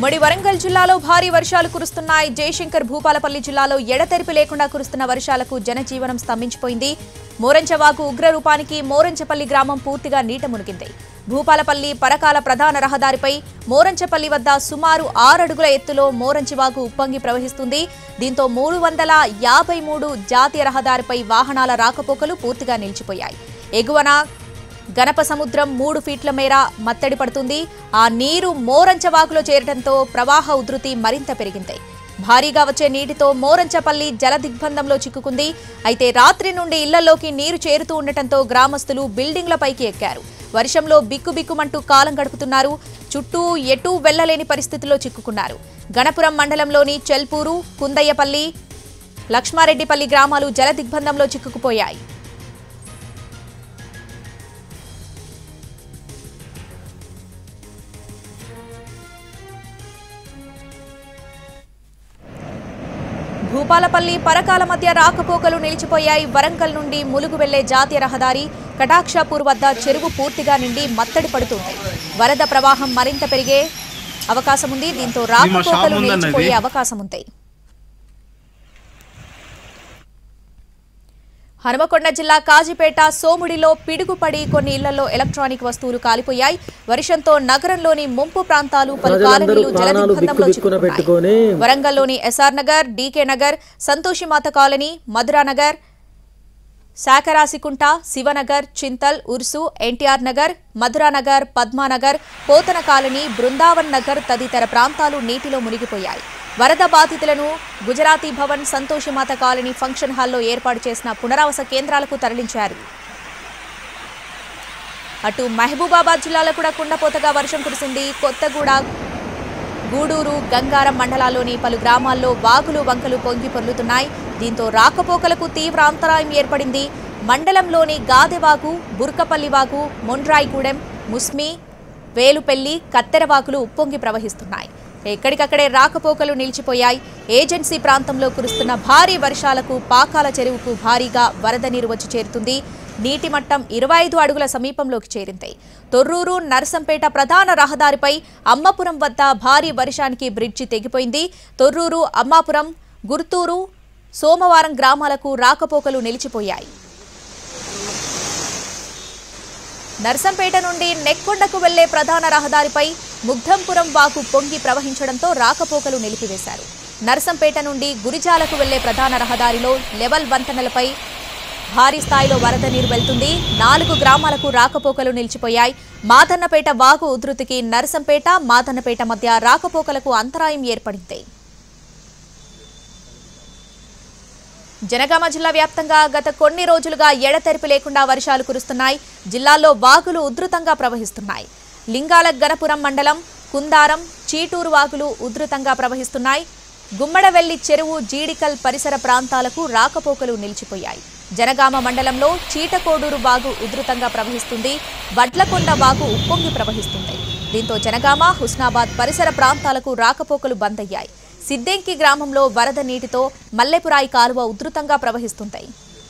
ఉమ్మడి వరంగల్ జిల్లాలో భారీ వర్షాలు కురుస్తున్నాయి జయశంకర్ భూపాలపల్లి జిల్లాలో ఎడతెరిపి లేకుండా కురుస్తున్న వర్షాలకు జనజీవనం స్తంభించిపోయింది మోరంచవాగు ఉగ్రరూపానికి మోరంచపల్లి గ్రామం పూర్తిగా నీట మునిగింది భూపాలపల్లి పరకాల ప్రధాన రహదారిపై మోరంచపల్లి వద్ద సుమారు ఆరడుగుల ఎత్తులో మోరంచివాగు ఉప్పొంగి ప్రవహిస్తుంది దీంతో మూడు వందల యాభై మూడు జాతీయ రహదారిపై వాహనాల రాకపోకలు పూర్తిగా నిలిచిపోయాయి ఎగువన గణప సముద్రం మూడు ఫీట్ల మేర మత్తడి పడుతుంది ఆ నీరు మోరంచవాగులో చేరడంతో ప్రవాహ ఉధృతి మరింత పెరిగింది భారీగా వచ్చే నీటితో మోరంచపల్లి జల దిగ్బంధంలో చిక్కుకుంది అయితే రాత్రి నుండి ఇళ్లలోకి నీరు చేరుతూ ఉండటంతో గ్రామస్తులు బిల్డింగ్లపైకి ఎక్కారు వర్షంలో బిక్కుబిక్కుమంటూ కాలం గడుపుతున్నారు చుట్టూ ఎటూ వెళ్లలేని పరిస్థితిలో చిక్కుకున్నారు గణపురం మండలంలోని చెల్పూరు కుందయ్యపల్లి లక్ష్మారెడ్డిపల్లి గ్రామాలు జల దిగ్బంధంలో చిక్కుకుపోయాయి భూపాలపల్లి పరకాల మధ్య రాకపోకలు నిలిచిపోయాయి వరంగల్ నుండి ములుగు వెళ్లే జాతీయ రహదారి కటాక్షాపూర్ వద్ద చెరువు పూర్తిగా నిండి మత్తడి పడుతుంది వరద ప్రవాహం మరింత పెరిగే అవకాశం ఉంది దీంతో రాకపోకలు ఉందన్న ఇది. నిలిచిపోయే అవకాశం ఉంది హనుమకొండ జిల్లా కాజీపేట సోముడిలో పిడుగుపడి కొన్ని ఇళ్లలో ఎలక్ట్రానిక్ వస్తువులు కాలిపోయాయి వర్షంతో నగరంలోని ముంపు ప్రాంతాలు పలు ప్రజలందరూ కాలనీలు ప్రాణాలు జలదిగ్బంధంలో బిక్కు బిక్కున పెట్టుకొని చిక్కుకున్నాయి వరంగల్లోని S R Nagar D K Nagar Santoshimata colony Madhura Nagar Shakarasikunta Shivanagar Chintal Ursu N T R Nagar Madhuranagar Padmanagar Pothana colony Brindavan Nagar తదితర ప్రాంతాలు నీటిలో మునిగిపోయాయి వరద బాధితులను గుజరాతీ భవన్ సంతోషిమాత కాలనీ ఫంక్షన్ హాల్లో ఏర్పాటు చేసిన పునరావాస కేంద్రాలకు తరలించారు అటు మహబూబాబాద్ జిల్లాలో కూడా కుండపోతగా వర్షం కురిసింది కొత్తగూడ గూడూరు గంగారం మండలాల్లోని పలు గ్రామాల్లో వాగులు వంకలు పొంగి పొర్లుతున్నాయి దీంతో రాకపోకలకు తీవ్ర అంతరాయం ఏర్పడింది మండలంలోని గాదెవాగు బుర్కపల్లి వాగు మొండ్రాయిగూడెం ముస్మి వేలుపెల్లి కత్తెరవాగులు ఉప్పొంగి ప్రవహిస్తున్నాయి ఎక్కడికక్కడే రాకపోకలు నిలిచిపోయాయి ఏజెన్సీ ప్రాంతంలో కురుస్తున్న భారీ వర్షాలకు పాకాల చెరువుకు భారీగా వరద నీరు వచ్చి చేరుతుంది నీటి మట్టం ఇరవై ఐదు అడుగుల సమీపంలోకి చేరింది తొర్రూరు నర్సంపేట ప్రధాన రహదారిపై అమ్మపురం వద్ద భారీ వర్షానికి బ్రిడ్జి తెగిపోయింది తొర్రూరు అమ్మాపురం గుర్తూరు సోమవారం గ్రామాలకు రాకపోకలు నిలిచిపోయాయి నర్సంపేట నుండి నెక్కొండకు వెళ్లే ప్రధాన రహదారిపై ముగ్ధంపురం వాకు పొంగి ప్రవహించడంతో రాకపోకలు నిలిపివేశారు నర్సంపేట నుండి గురిజాలకు వెళ్లే ప్రధాన రహదారిలో లెవెల్ వంతెనలపై భారీ స్థాయిలో వరద నీరు వెళ్తుంది నాలుగు గ్రామాలకు రాకపోకలు నిలిచిపోయాయి మాదన్నపేట వాగు ఉధృతికి నర్సంపేట మాదన్నపేట మధ్య రాకపోకలకు అంతరాయం ఏర్పడింది జనగామ జిల్లా వ్యాప్తంగా గత కొన్ని రోజులుగా ఎడతెరిపి లేకుండా వర్షాలు కురుస్తున్నాయి జిల్లాలో వాగులు ఉధృతంగా ప్రవహిస్తున్నాయి లింగాల గణపురం మండలం కుందారం చీటూరు వాగులు ఉధృతంగా ప్రవహిస్తున్నాయి గుమ్మడవెల్లి చెరువు జీడికల్ పరిసర ప్రాంతాలకు రాకపోకలు నిలిచిపోయాయి జనగామ మండలంలో చీటకోడూరు వాగు ఉధృతంగా ప్రవహిస్తుంది వడ్లకొండ వాగు ఉప్పొంగి ప్రవహిస్తుంది దీంతో జనగామ హుస్నాబాద్ పరిసర ప్రాంతాలకు రాకపోకలు బంద్ అయ్యాయి సిద్దెంకి గ్రామంలో వరద నీటితో మల్లెపురాయి కాలువ ఉధృతంగా ప్రవహిస్తుంటాయి